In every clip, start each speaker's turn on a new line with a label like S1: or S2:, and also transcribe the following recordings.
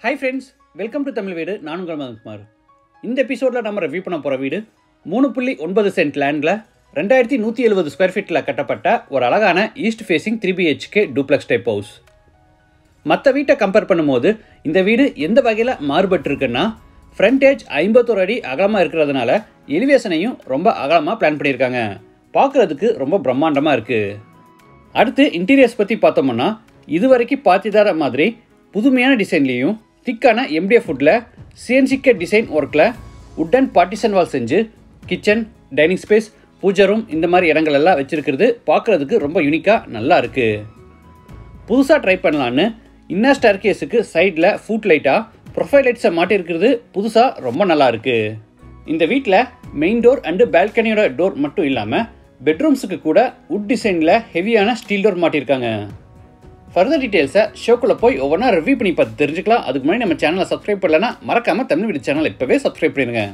S1: hi friends welcome to Tamil Veedu நான் உங்கள் மதன்குமார் இந்த எபிசோடில் நம்ம ரிவ்யூ பண்ண போகிற வீடு மூணு புள்ளி ஒன்பது சென்ட் லேண்டில் ரெண்டாயிரத்தி நூற்றி எழுபது ஸ்கொயர் ஃபீட்டில் கட்டப்பட்ட ஒரு அழகான east facing three BHK duplex type house மற்ற வீட்டை கம்பேர் பண்ணும்போது இந்த வீடு எந்த வகையில் மாறுபட்டிருக்குன்னா ஃப்ரண்டேஜ் ஐம்பத்தோரு அடி அகலமாக இருக்கிறதுனால எலிவேஷனையும் ரொம்ப அகலமாக பிளான் பண்ணியிருக்காங்க பார்க்குறதுக்கு ரொம்ப பிரம்மாண்டமாக இருக்குது அடுத்து இன்டீரியர்ஸ் பற்றி பார்த்தோம்னா இது வரைக்கும் பார்த்திதார மாதிரி புதுமையான டிசைன்லேயும் திக்கான எம்டிஎஃப் ஃபுட்டில் சிஎன்சிக்க டிசைன் ஒர்க்கில் உட்டன் பார்ட்டிஷன் வால் செஞ்சு kitchen dining space pooja room இந்த மாதிரி இடங்கள் எல்லாம் வச்சுருக்கிறது பார்க்குறதுக்கு ரொம்ப யூனிக்காக நல்லா இருக்குது புதுசாக ட்ரை பண்ணலான்னு இன்னர் ஸ்டார் கேஸுக்கு சைடில் ஃபுட் லைட்டாக ப்ரொஃபைல் லைட்ஸை மாட்டியிருக்கிறது புதுசாக ரொம்ப நல்லா இருக்குது இந்த வீட்டில் மெயின் டோர் அண்டு பால்கனியோட டோர் மட்டும் இல்லாமல் பெட்ரூம்ஸுக்கு கூட உட் டிசைனில் ஹெவியான ஸ்டீல் டோர் மாட்டியிருக்காங்க ஃபர்தர் டீட்டெயில்ஸை ஷோக்குள்ளே போய் ஒவ்வொன்றா ரிவ்யூ பண்ணி பார்த்து தெரிஞ்சுக்கலாம் அதுக்கு முன்னாடி நம்ம சேனலை சப்ஸ்கிரைப் பண்ணலன்னா மறக்காமல் தமிழ் வீடு சேனல் இப்போவே சப்ஸ்கிரைப் பண்ணிடுங்க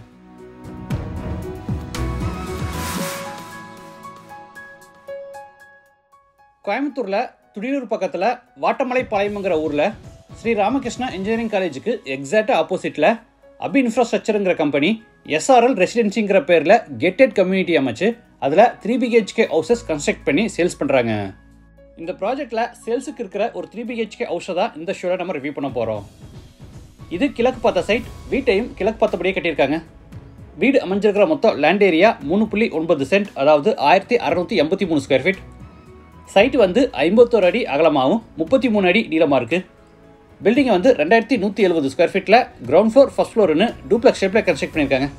S1: கோயம்புத்தூரில் துடியூர் பக்கத்தில் வாட்டமலை பாளையம்ங்கிற ஊரில் ஸ்ரீ ராமகிருஷ்ணா இன்ஜினியரிங் காலேஜுக்கு எக்ஸாக்டாக ஆப்போசிட்டில் அபி இன்ஃப்ராஸ்ட்ரக்சருங்கிற கம்பெனி எஸ்ஆர்எல் ரெசிடென்சிங்கிற பேரில் கெட்டட் கம்யூனிட்டி அமைச்சு அதில் த்ரீ பிஹெச்கே ஹவுசஸ் கன்ஸ்ட்ரக்ட் பண்ணி சேல்ஸ் பண்ணுறாங்க இந்த ப்ராஜெக்டில் சேல்ஸுக்கு இருக்கிற ஒரு த்ரீ பிஹெச்கே ஹவுஸை தான் இந்த ஷோவை நம்ம ரிவ்யூ பண்ண போகிறோம் இது கிழக்கு பார்த்த சைட் வீட்டையும் கிழக்கு பார்த்தபடியே கட்டியிருக்காங்க வீடு அமைஞ்சிருக்கிற மொத்தம் லேண்ட் ஏரியா மூணு புள்ளி ஒன்பது சென்ட் அதாவது ஆயிரத்தி அறநூற்றி எண்பத்தி மூணு ஸ்கொயர் ஃபீட் சைட் வந்து ஐம்பத்தோரு அடி அகலமாகவும் முப்பத்தி மூணு அடி நீளமாக இருக்குது பில்டிங்கை வந்து ரெண்டாயிரத்தி நூற்றி எழுபது ஸ்கொயர் ஃபீட்டில் கிரவுண்ட் ஃப்ளோர் ஃபர்ஸ்ட் ஃப்ளோர்னு டூப்ளெக்ஸ் ஷேப்பில் கன்ஸ்ட்ரக்ட் பண்ணியிருக்காங்க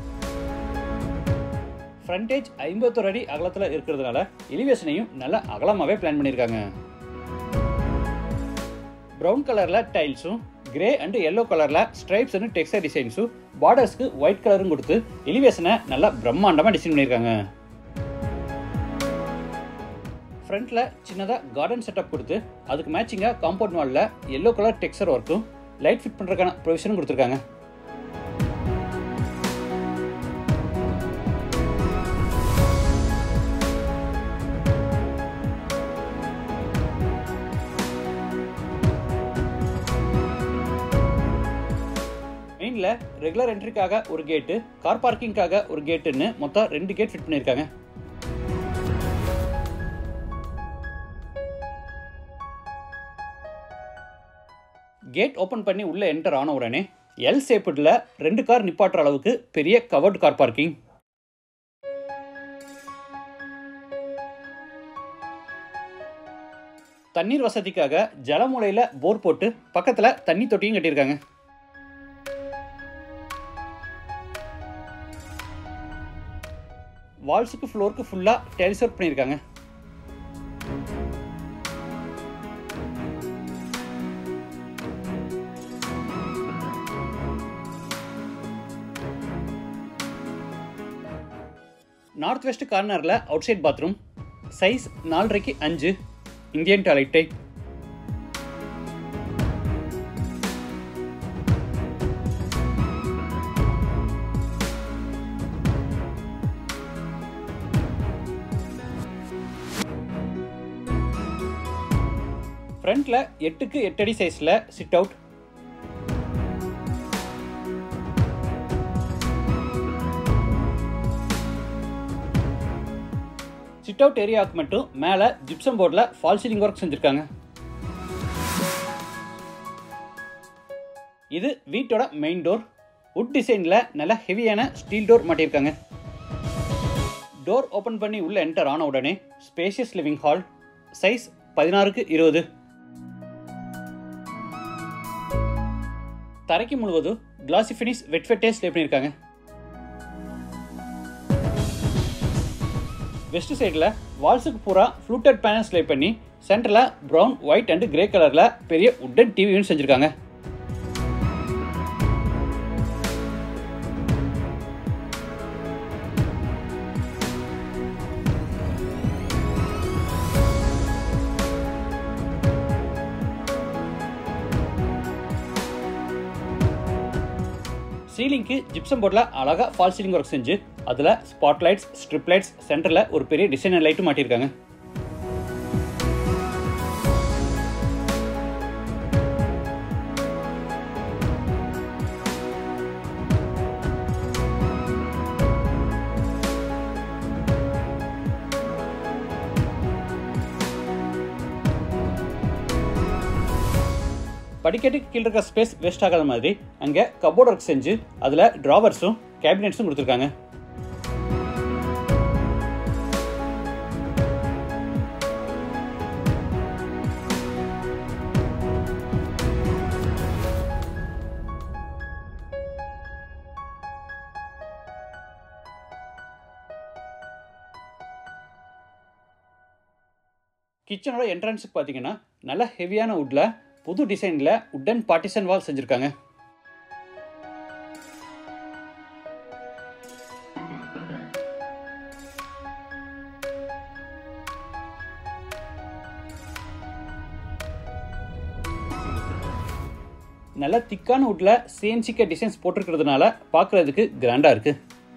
S1: ஃப்ரண்டேஜ் ஐம்பத்தோரு அடி அகலத்தில் இருக்கிறதுனால எலிவேஷனையும் நல்ல அகலமாகவே பிளான் பண்ணியிருக்காங்க ப்ரௌன் கலரில் டைல்ஸும் கிரே அண்ட் எல்லோ கலரில் ஸ்ட்ரைப்ஸ் அண்ட் டெக்ஸ்டர் டிசைன்ஸும் பார்டர்ஸ்க்கு ஒயிட் கலரும் கொடுத்து எலிவேஷனை நல்லா பிரம்மாண்டமாக டிசைன் பண்ணியிருக்காங்க ஃப்ரண்ட்டில் சின்னதாக கார்டன் செட்டப் கொடுத்து அதுக்கு மேட்சிங்காக காம்பவுண்ட் வாலில் எல்லோ கலர் டெக்ஸ்டர் ஒர்க்கும் லைட் ஃபிட் பண்ணுறதுக்கான ப்ரொவிஷனும் கொடுத்துருக்காங்க மெயினில் ரெகுலர் என்ட்ரிக்காக ஒரு கேட்டு கார் பார்க்கிங்காக ஒரு கேட்டுன்னு மொத்தம் ரெண்டு கேட் ஃபிட் பண்ணியிருக்காங்க கேட் ஓப்பன் பண்ணி உள்ளே என்டர் ஆன உடனே எல் சேப்பிடில் ரெண்டு கார் நிப்பாட்டுற அளவுக்கு பெரிய கவர்டு கார் பார்க்கிங் தண்ணீர் வசதிக்காக ஜலமுலையில் போர் போட்டு பக்கத்தில் தண்ணி தொட்டியும் கட்டியிருக்காங்க வால்ஸுக்கு ஃப்ளோருக்கு ஃபுல்லாக டைல்ஸ் ஒர்க் பண்ணியிருக்காங்க நார்த் வெஸ்ட் கார்னரில் அவுட் சைட் பாத்ரூம் சைஸ் நாலரைக்கு அஞ்சு இந்தியன் டாய்லெட் டைப் ஃப்ரண்ட்டில் எட்டுக்கு எட்டு அடி சைஸில் சிட் அவுட் சிட் அவுட் ஏரியாவுக்கு மட்டும் மேலே ஜிப்சம் போர்டில் ஃபால் சீலிங் ஒர்க் செஞ்சுருக்காங்க இது வீட்டோட மெயின் டோர் உட் டிசைனில் நல்ல ஹெவியான ஸ்டீல் டோர் மாட்டியிருக்காங்க டோர் ஓப்பன் பண்ணி உள்ளே என்டர் ஆன உடனே ஸ்பேஷியஸ் லிவிங் ஹால் சைஸ் பதினாறுக்கு இருபது தரைக்கு முழுவதும் கிளாசி ஃபினிஷ் வெட் வெட்டே ஸ்லே பண்ணியிருக்காங்க வெஸ்ட் சைடில் வால்ஸுக்கு பூரா ஃப்ளூட்டட் பேனல் ஸ்லே பண்ணி சென்டரில் ப்ரௌன் ஒயிட் அண்ட் கிரே கலரில் பெரிய உட்டன் டிவி யூனிட் செஞ்சுருக்காங்க சீலிங்க்கு ஜிப்சம் போர்டில் அழகாக ஃபால் சீலிங் ஒர்க் செஞ்சு அதில் ஸ்பாட் லைட்ஸ் ஸ்ட்ரிப் லைட்ஸ் சென்டரில் ஒரு பெரிய டிசைனர் லைட்டும் மாட்டியிருக்காங்க படிக்கட்டுக்கு கீழே இருக்க ஸ்பேஸ் வேஸ்ட் ஆகாத மாதிரி அங்கே கபோர்ட் ஒர்க் செஞ்சு அதில் ட்ராவர்ஸும் கேபினெட்ஸும் கொடுத்துருக்காங்க கிச்சனோட என்ட்ரன்ஸுக்கு பார்த்தீங்கன்னா நல்ல ஹெவியான வுட்டில் புது டிசைனில் உட்டன் பார்ட்டிஷன் வால் செஞ்சுருக்காங்க நல்ல திக்கான வுட்டில் சிஎன்சிக்க டிசைன்ஸ் போட்டிருக்கிறதுனால பார்க்குறதுக்கு கிராண்டாக இருக்குது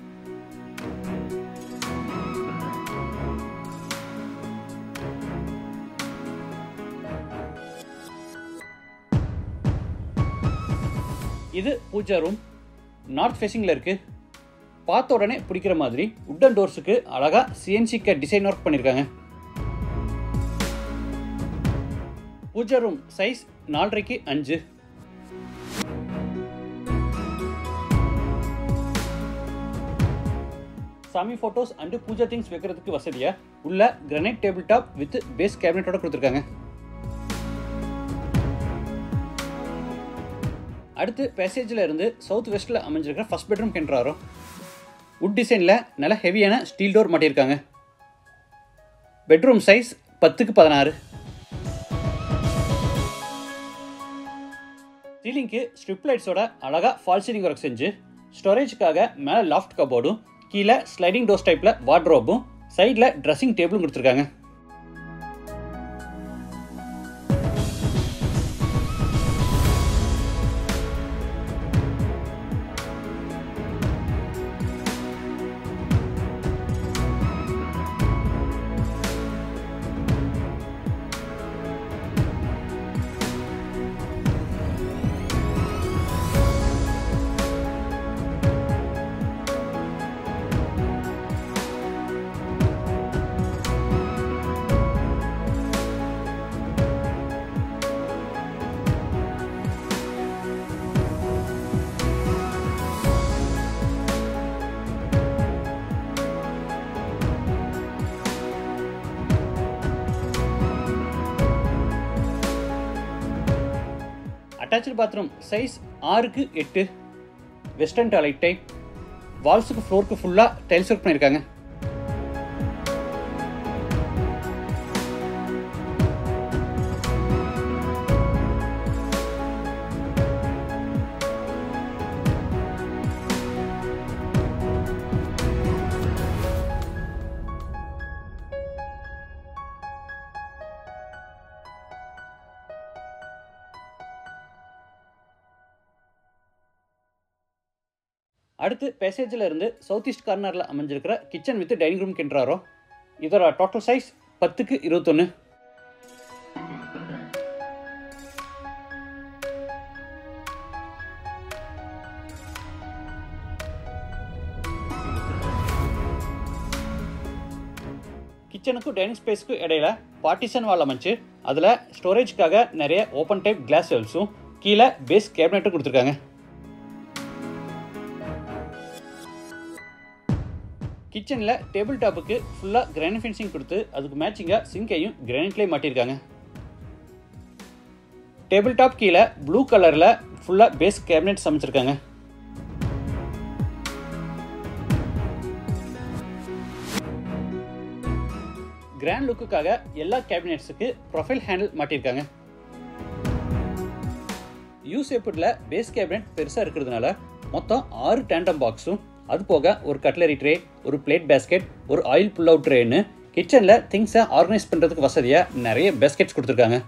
S1: இது பூஜா ரூம் நார்த் ஃபேஸிங்கில் இருக்குது பார்த்த உடனே பிடிக்கிற மாதிரி உட்டன் டோர்ஸுக்கு அழகாக சிஎன்சிக்க டிசைன் ஒர்க் பண்ணியிருக்காங்க பூஜா ரூம் சைஸ் நாலரைக்கு அஞ்சு சாமி ஃபோட்டோஸ் அண்டு பூஜா திங்ஸ் வைக்கிறதுக்கு வசதியாக உள்ள granite table top with base கேபினட்டோட கொடுத்துருக்காங்க அடுத்து பேசேஜில் இருந்து சவுத் வெஸ்ட்டில் அமைஞ்சிருக்கிற ஃபஸ்ட் பெட்ரூம் கென்றாரோ உட் டிசைனில் நல்ல ஹெவியான ஸ்டீல் டோர் மாட்டியிருக்காங்க பெட்ரூம் சைஸ் பத்துக்கு பதினாறு சீலிங்க்கு ஸ்ட்ரிப் லைட்ஸோட அழகாக ஃபால் சீலிங் ஒர்க் செஞ்சு ஸ்டோரேஜுக்காக மேலே லாஃப்ட் கபோர்டும் கீழே ஸ்லைடிங் டோர்ஸ் டைப்பில் வார்ட்ரோப்பும் சைடில் ட்ரெஸ்ஸிங் டேபிளும் கொடுத்துருக்காங்க அட்டாச்சு பாத்ரூம் சைஸ் ஆறுக்கு எட்டு வெஸ்டர்ன் டாய்லெட் டைப் வால்ஸுக்கு ஃப்ளோருக்கு ஃபுல்லாக டைல்ஸ் ஒர்க் பண்ணியிருக்காங்க அடுத்து பேசேஜில் இருந்து சவுத் ஈஸ்ட் கார்னரில் அமைஞ்சிருக்கிற கிச்சன் வித் டைனிங் ரூம் கின்றாரோ இதோட டோட்டல் சைஸ் பத்துக்கு இருபத்தொன்று கிச்சனுக்கும் டைனிங் ஸ்பேஸ்க்கும் இடையில பார்ட்டிஷன் வால் அமைச்சு அதில் ஸ்டோரேஜ்க்காக நிறைய ஓப்பன் டைப் கிளாஸ் வெல்ஸும் கீழே பேஸ் கேபினெட்டும் கொடுத்துருக்காங்க கிச்சனில் டேபிள் டாப்புக்கு ஃபுல்லாக கிரானைட் ஃபினிஷிங் கொடுத்து அதுக்கு மேட்சிங்காக சிங்கையும் கிரானைட்லேயே மாட்டியிருக்காங்க டேபிள் டாப் கீழே ப்ளூ கலரில் ஃபுல்லாக பேஸ் கேபினெட் அமைச்சிருக்காங்க கிராண்ட் லுக்குக்காக எல்லா கேபினெட்ஸுக்கு ப்ரொஃபைல் ஹேண்டில் மாட்டியிருக்காங்க யூ ஷேப்பில் பேஸ் கேபினெட் பெருசாக இருக்கிறதுனால மொத்தம் ஆறு டேண்டம் பாக்ஸும் அது போக ஒரு கட்லரி ட்ரே ஒரு பிளேட் பேஸ்கெட் ஒரு ஆயில் புல் அவுட் ட்ரேன்னு கிச்சனில் திங்ஸை ஆர்கனைஸ் பண்ணுறதுக்கு வசதியாக நிறைய பேஸ்கெட்ஸ் கொடுத்துருக்காங்க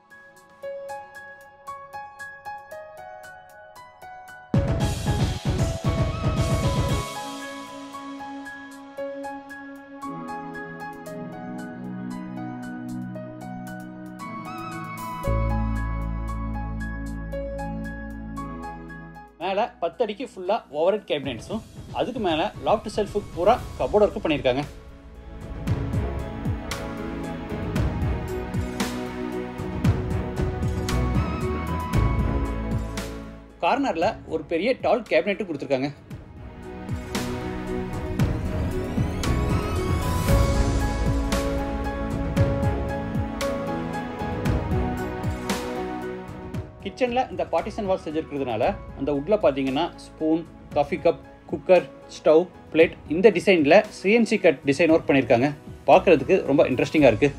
S1: மேலே பத்தடிக்கு ஃபுல்லாக ஓவர் ஹெட் கேபினெட்ஸும் அதுக்கு மேலே லாஃப்ட் செல்ஃபுக்கு பூரா கபோர்ட் ஒர்க்கு பண்ணியிருக்காங்க கார்னரில் ஒரு பெரிய டால் கேபினெட்டும் கொடுத்துருக்காங்க கிச்சனில் இந்த பார்ட்டிஷன் வால் செஞ்சுருக்கிறதுனால அந்த உட்டில் பார்த்தீங்கன்னா spoon coffee cup cooker stove plate இந்த டிசைனில் சிஎன்சி கட் டிசைன் ஒர்க் பண்ணியிருக்காங்க பார்க்குறதுக்கு ரொம்ப இன்ட்ரெஸ்டிங்காக இருக்குது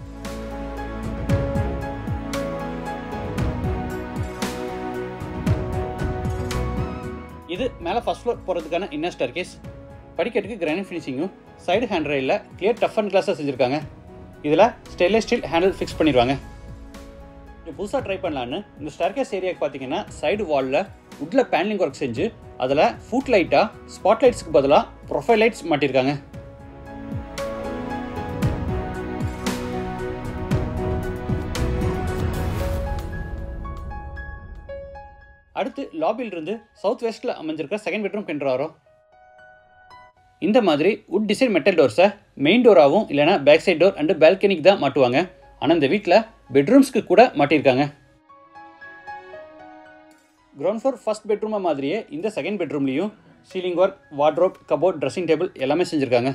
S1: இது மேலே ஃபஸ்ட் ஃப்ளோர் போகிறதுக்கான இன்னர் ஸ்டார் கேஸ் படிக்கட்டுக்கு கிரானைட் ஃபினிஷிங்கும் சைடு ஹேண்ட் ரயிலில் கிளியர் டஃப் அண்ட் கிளாஸாக செஞ்சுருக்காங்க இதில் ஸ்டெயின்லெஸ் ஸ்டீல் ஹேண்டில் ஃபிக்ஸ் பண்ணிடுவாங்க இது புதுசாக ட்ரை பண்ணலான்னு இந்த ஸ்டார்கேஸ் ஏரியாவுக்கு பார்த்தீங்கன்னா சைடு வாலில் உட்டில் பேனலிங் ஒர்க் செஞ்சு அதில் ஃபுட் லைட்டாக ஸ்பாட் லைட்ஸ்க்கு பதிலாக ப்ரொஃபைல் லைட்ஸ் மாட்டியிருக்காங்க அடுத்து லாபியிலிருந்து சவுத் வெஸ்ட்டில் அமைஞ்சிருக்க செகண்ட் பெட்ரூம் கென்றாரோ இந்த மாதிரி உட் டிசைன் மெட்டல் டோர்ஸை மெயின் டோராகவும் இல்லைனா பேக் சைட் டோர் அண்டு பால்கனிக்கு தான் மாட்டுவாங்க ஆனால் இந்த வீட்டில் பெட்ரூம்ஸ்க்கு கூட மாட்டியிருக்காங்க கிரவுண்ட் ஃப்ளோர் ஃபர்ஸ்ட் பெட்ரூமை மாதிரியே இந்த செகண்ட் பெட்ரூம்லேயும் ceiling work wardrobe cupboard dressing table எல்லாமே செஞ்சுருக்காங்க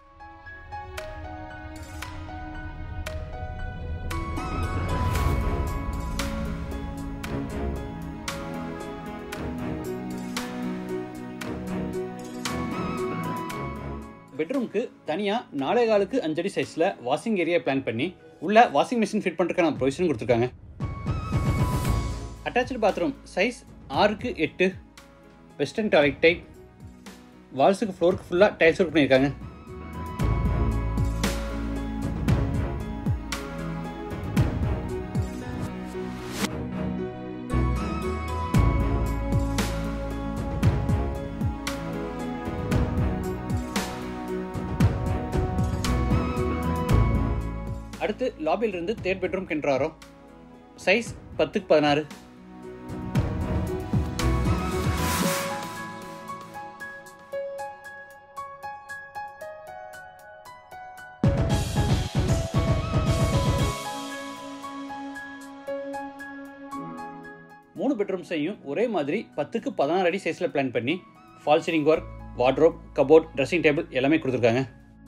S1: பெட்ரூம்க்கு தனியாக நாலே காலுக்கு அஞ்சடி சைஸில் வாஷிங் ஏரியா பிளான் பண்ணி உள்ள வாஷிங் மிஷின் ஃபிட் பண்ணுறதுக்கான ப்ரொவிஷனும் கொடுத்துருக்காங்க அட்டாச்சு பாத்ரூம் சைஸ் ஆறுக்கு எட்டு வெஸ்டர்ன் டாய்லெட் டைப் வால்ஸுக்கு ஃப்ளோருக்கு ஃபுல்லாக டைல்ஸ் ஒர்க் பண்ணியிருக்காங்க அடுத்து லாபியிலிருந்து தேர்ட் பெட்ரூம் கென்றாரோ சைஸ் பத்துக்கு பதினாறு மூணு பெட்ரூம்ஸையும் ஒரே மாதிரி பத்துக்கு பதினாறு அடி சைஸில் பிளான் பண்ணி fall ceiling work wardrobe cupboard dressing table எல்லாமே கொடுத்துருக்காங்க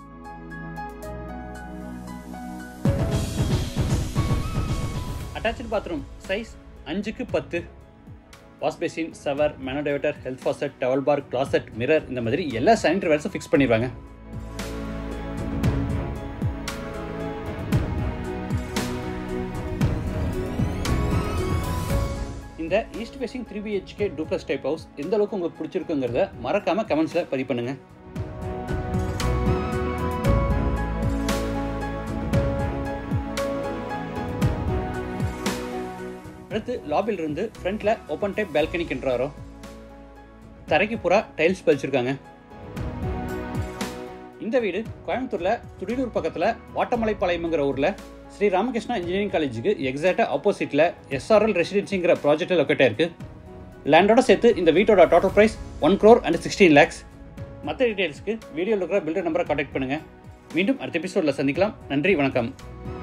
S1: அட்டாச்சு பாத்ரூம் சைஸ் அஞ்சுக்கு பத்து வாஷ் பேசின் சவர் மேனோடைவேட்டர் health faucet towel bar closet mirror இந்த மாதிரி எல்லா சானிட்டரி வேர்ஸும் ஃபிக்ஸ் பண்ணிடுவாங்க இந்த east facing three BHK duplex type house எந்த அளவுக்கு உங்களுக்கு பிடிச்சிருக்குங்கிறத மறக்காம கமெண்ட்ஸில் பதிவு பண்ணுங்க அடுத்து லாபியில் இருந்து ஃப்ரண்ட்ல ஓப்பன் டைப் பால்கனிக்கு என்றாரோ தரைக்கு பூரா டைல்ஸ் பதிச்சிருக்காங்க இந்த வீடு கோயம்புத்தூர்ல துடிலூர் பக்கத்துல வாட்டமலைப்பாளையம்ங்கிற ஊர்ல ஸ்ரீ ராமகிருஷ்ணா இன்ஜினியரிங் காலேஜுக்கு எக்ஸாக்டா ஆப்போசிட்ல எஸ்ஆர்எல் ரெசிடென்சிங்கிற ப்ராஜெக்டில் லொக்கேட் ஆயிருக்கு லேண்டோட சேர்த்து இந்த வீட்டோட total price one crore and sixteen lakhs மற்ற டீடைல்ஸ்க்கு வீடியோவில் இருக்கிற பில்டர் நம்பரை காண்டாக்ட் பண்ணுங்க மீண்டும் அடுத்த எபிசோடில் சந்திக்கலாம் நன்றி வணக்கம்